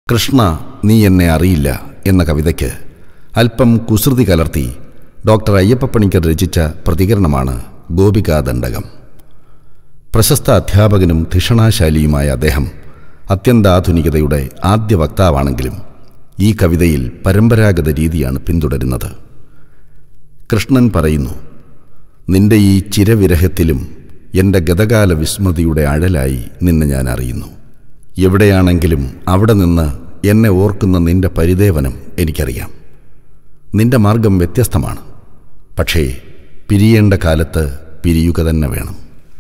കൃഷ്ണ നീ എന്നെ അറിയില്ല എന്ന കവിതയ്ക്ക് അല്പം കുസൃതി കലർത്തി ഡോക്ടർ അയ്യപ്പപ്പണിക്കർ രചിച്ച പ്രതികരണമാണ് ഗോപികാദണ്ഡകം പ്രശസ്ത അധ്യാപകനും ധിഷണാശാലിയുമായ അദ്ദേഹം അത്യന്താധുനികതയുടെ ആദ്യ വക്താവാണെങ്കിലും ഈ കവിതയിൽ പരമ്പരാഗത രീതിയാണ് പിന്തുടരുന്നത് കൃഷ്ണൻ പറയുന്നു നിന്റെ ഈ ചിരവിരഹത്തിലും എൻ്റെ ഗതകാല വിസ്മൃതിയുടെ അഴലായി നിന്നെ ഞാൻ അറിയുന്നു എവിടെയാണെങ്കിലും അവിടെ നിന്ന് എന്നെ ഓർക്കുന്ന നിന്റെ പരിദേവനം എനിക്കറിയാം നിന്റെ മാർഗം വ്യത്യസ്തമാണ് പക്ഷേ പിരിയേണ്ട കാലത്ത് പിരിയുക തന്നെ വേണം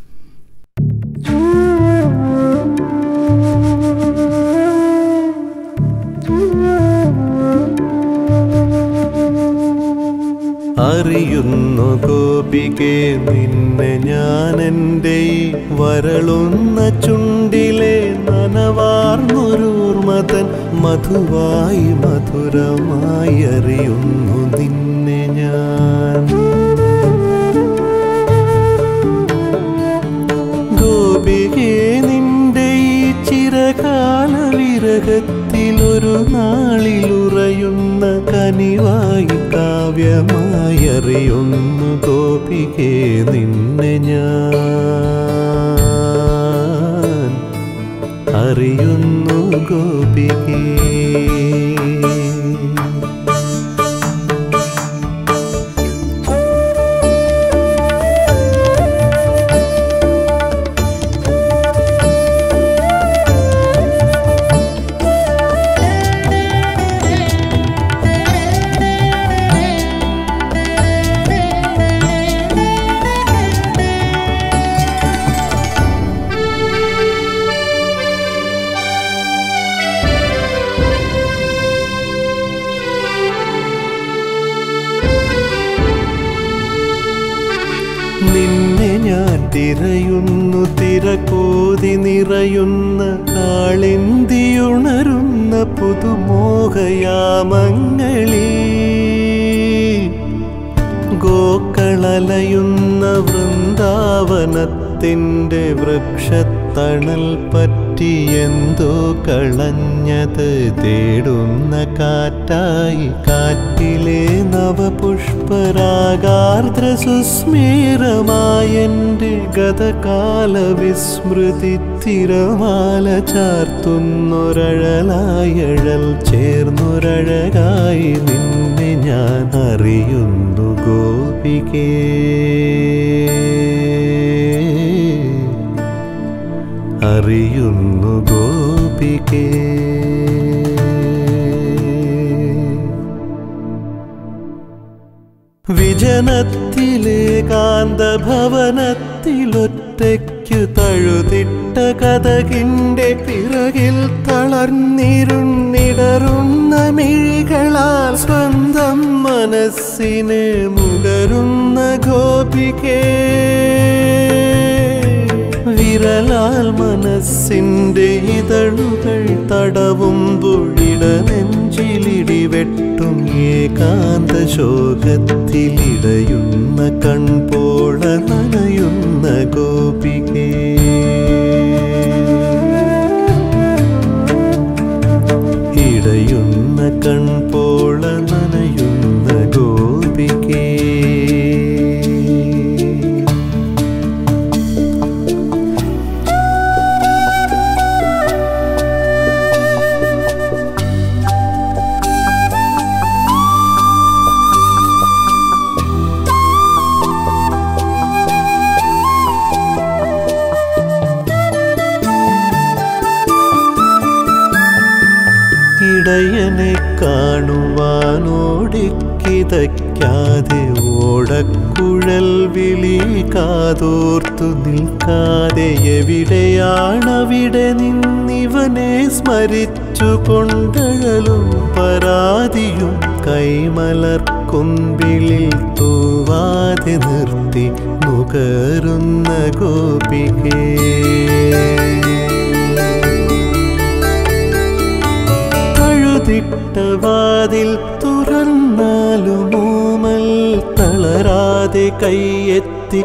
അറിയുന്നു ഗോപികെ നിന്നെ ഞാൻ എൻ്റെ ഈ വരളുന്ന ചുണ്ടിലെ നനവാർന്നൊരൂർമതൻ മധുവായി മധുരമായി അറിയുന്നു നിന്നെ ഞാൻ ഗോപികെ നിന്റെ ഈ ചിരകാല വിരഹത്തിലൊരു നാളിലുറയുന്ന കനിവായി കാവ്യമായി അറിയുന്നു ഗോപികെ നിന്നെ ഞാൻ അറിയുന്നു ഗോപികേ നിന്നെ ഞാൻ തിരയുന്നു തിരകോതി നിറയുന്ന കാളിന്തിയുണരുന്ന പുതുമോഹയാമങ്ങളിൽ ഗോക്കളലയുന്ന വൃന്ദാവനത്തിൻ്റെ വൃക്ഷത്തണൽ പറ്റി എന്തോ കളഞ്ഞത് തേടുന്ന കാറ്റായി കാറ്റിലെ നവപുഷ്പരാഗാർദ്ര സുസ്മേരമായെൻ്റെ ഗതകാല വിസ്മൃതി തിരമാല ചാർത്തുന്നൊരഴലായഴൽ ചേർന്നൊരഴകായി നിന്നെ ഞാൻ അറിയുന്നു ഗോപികേ അറിയുന്നു ഗോപികേ വിജനത്തിലെ കാന്തഭവനത്തിലൊറ്റയ്ക്കു തഴുതിട്ട കഥകിൻ്റെ പിറകിൽ തളർന്നിരുന്നിടറുന്ന മിഴികളാൽ സ്വന്തം മനസ്സിനെ മുകരുന്ന ഗോപികേ വിരലാൽ മനസ്സിൻ്റെ ഇതളുകൾ തടവുമ്പൊഴിട നെഞ്ചിലിടി വെട്ടും ഏകാന്ത ശോകത്തിലിടയുന്ന കൺപോള നനയുന്ന ഗോപികേ ഇടയുന്ന കൺപോള നനയുന്ന ഗോപികേ ഇടയനെ കാണുവാനോടിക്കിതയ്ക്കാതെ ഓടക്കുഴൽ വിളി കാതോർത്തു നിൽക്കാതെ എവിടെയാണവിടെ നിന്നിവനെ സ്മരിച്ചു കൊണ്ടഴലും പരാതിയും കൈമലർക്കൊമ്പിളിൽ തൂവാതെ നിർത്തി നുകരുന്ന ഗോപികേ തഴുതിട്ട വാതിൽ തുറന്നാലുമോമൽ തളരാതെ കൈയെത്തി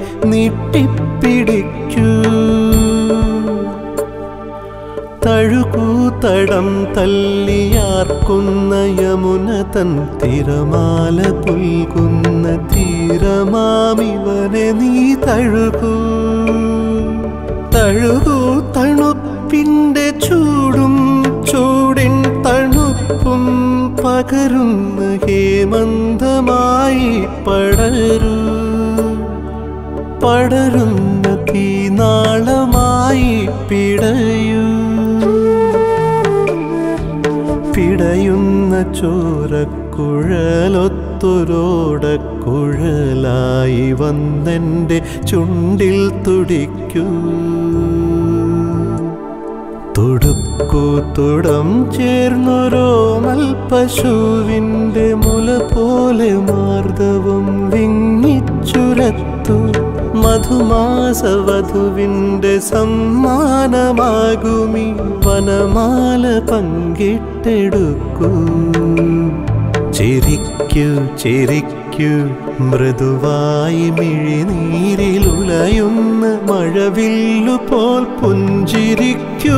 നീട്ടിപ്പിടിക്കൂ തഴുകൂത്ത തടം തല്ലിയാർക്കുന്ന യമുന തൻ തിരമാല പുൽകുന്ന തീരമാമിവനെ നീ തഴുകൂ തഴുകൂ തണുപ്പിൻ്റെ ചൂടും ചൂടിൻ തണുപ്പും പകരുന്ന ഹേമന്തമായി പടരൂ പടരുന്ന തീനാളമായി പിടയൂ പിടയുന്ന ചോരക്കുഴലൊത്തൊരോടക്കുഴലായി വന്നെൻ്റെ ചുണ്ടിൽ തുടിക്കൂ തുടുക്കൂ തുടം ചേർന്നൊരോ പശുവിൻ്റെ മുല പോലെ മാർദ്ദവം വിങ്ങിച്ചുരത്തു മധുമാസവധുവിൻ്റെ സമ്മാനമാകുമി വനമാല പങ്കിട്ടെടുക്കൂ ചിരിക്കൂ ചിരിക്കൂ മൃദുവായി മിഴിനീരിലുലയുന്ന മഴവില്ലു പോൽ പുഞ്ചിരിക്കൂ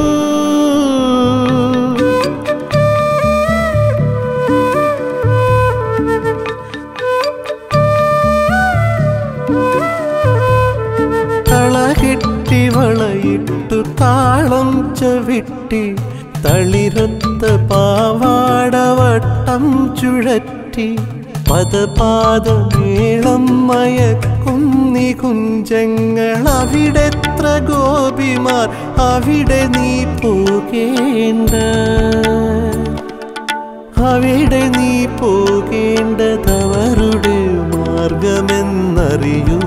തളകിട്ടി വളയിട്ടു താളം ചവിട്ടി തളിരത്ത പാവാടവട്ടം ചുഴറ്റി പദപാദമേളം മയക്കുന്നി കുഞ്ചങ്ങൾ അവിടെത്ര ഗോപിമാർ അവിടെ നീ പോകേണ്ട അവിടെ നീ പോകേണ്ടതവരുടെ മാർഗമെന്നറിയൂ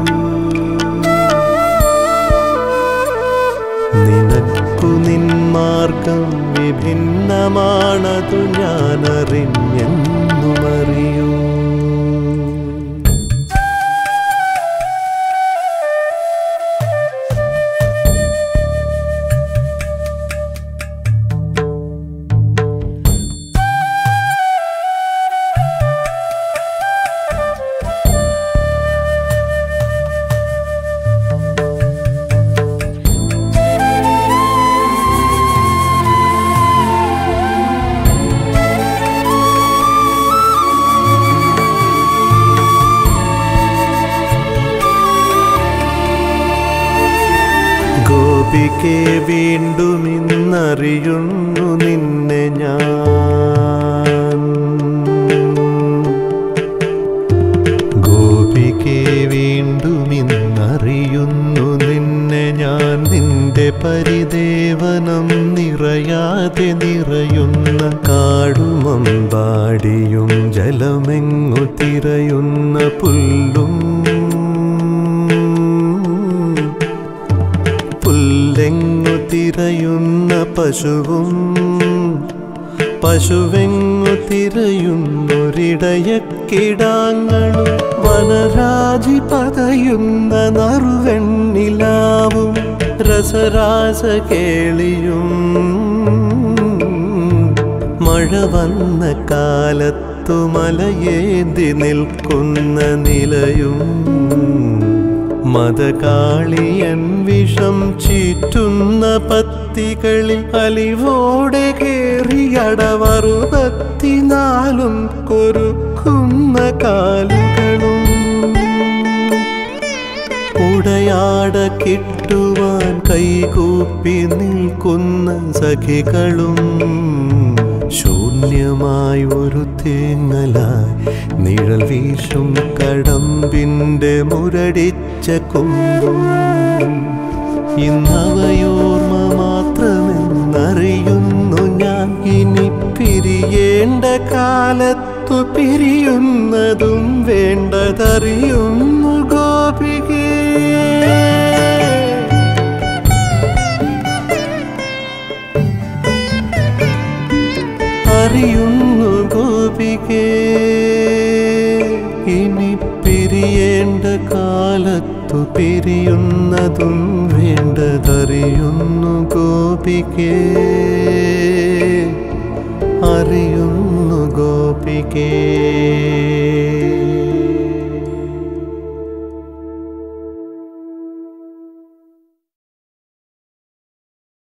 നിനക്കു നിൻ മാർഗം വിഭിന്നമാണതു ഞാനറിഞ്ഞെന്നുമറിയൂ ഗോപികെ വീണ്ടും ഇന്നറിയുന്നു നിന്നെ ഞാൻ ഗോപികെ വീണ്ടും ഇന്നറിയുന്നു നിന്നെ ഞാൻ നിന്റെ പരിദേവനം നിറയാതെ നിറയുന്ന കാടുമമ്പാടിയും ജലമെങ്ങു തിരയുന്ന പുല്ലും പുല്ലെങ്ങു തിരയുന്ന പശുവും പശുവെങ്ങു തിരയുന്നൊരിടയക്കിടാങ്ങളും വനരാജി പതയുന്ന നറുവെണ്ണിലാവും രസരാസ കേളിയും മഴ വന്ന കാലത്തു മലയേന്തി നിൽക്കുന്ന നിലയും മതകാളിയൻ വിഷം ചീറ്റുന്ന പത്തികളിൽ അലിവോടെ കേറിയടവറുപത്തിനാലും കൊരുക്കുന്ന കാലുകളും ഉടയാട കിട്ടുവാൻ കൈകൂപ്പി നിൽക്കുന്ന സഖികളും ശൂന്യമായി ഒരു തേങ്ങലായി നിഴൽ വീശും കടമ്പിൻ്റെ മുരടിച്ച കൊമ്പും ഇന്നവയോർമ്മ മാത്രമെന്നറിയുന്നു ഞാൻ ഇനി പിരിയേണ്ട കാലത്തു പിരിയുന്നതും വേണ്ടതറിയുന്നു ഗോപികേ അറിയുന്നു ഗോപികേ ഇനി പിരിയേണ്ട കാലത്തു പിരിയുന്നതും വേണ്ടതറിയുന്നു ഗോപികേ അറിയുന്നു ഗോപികേ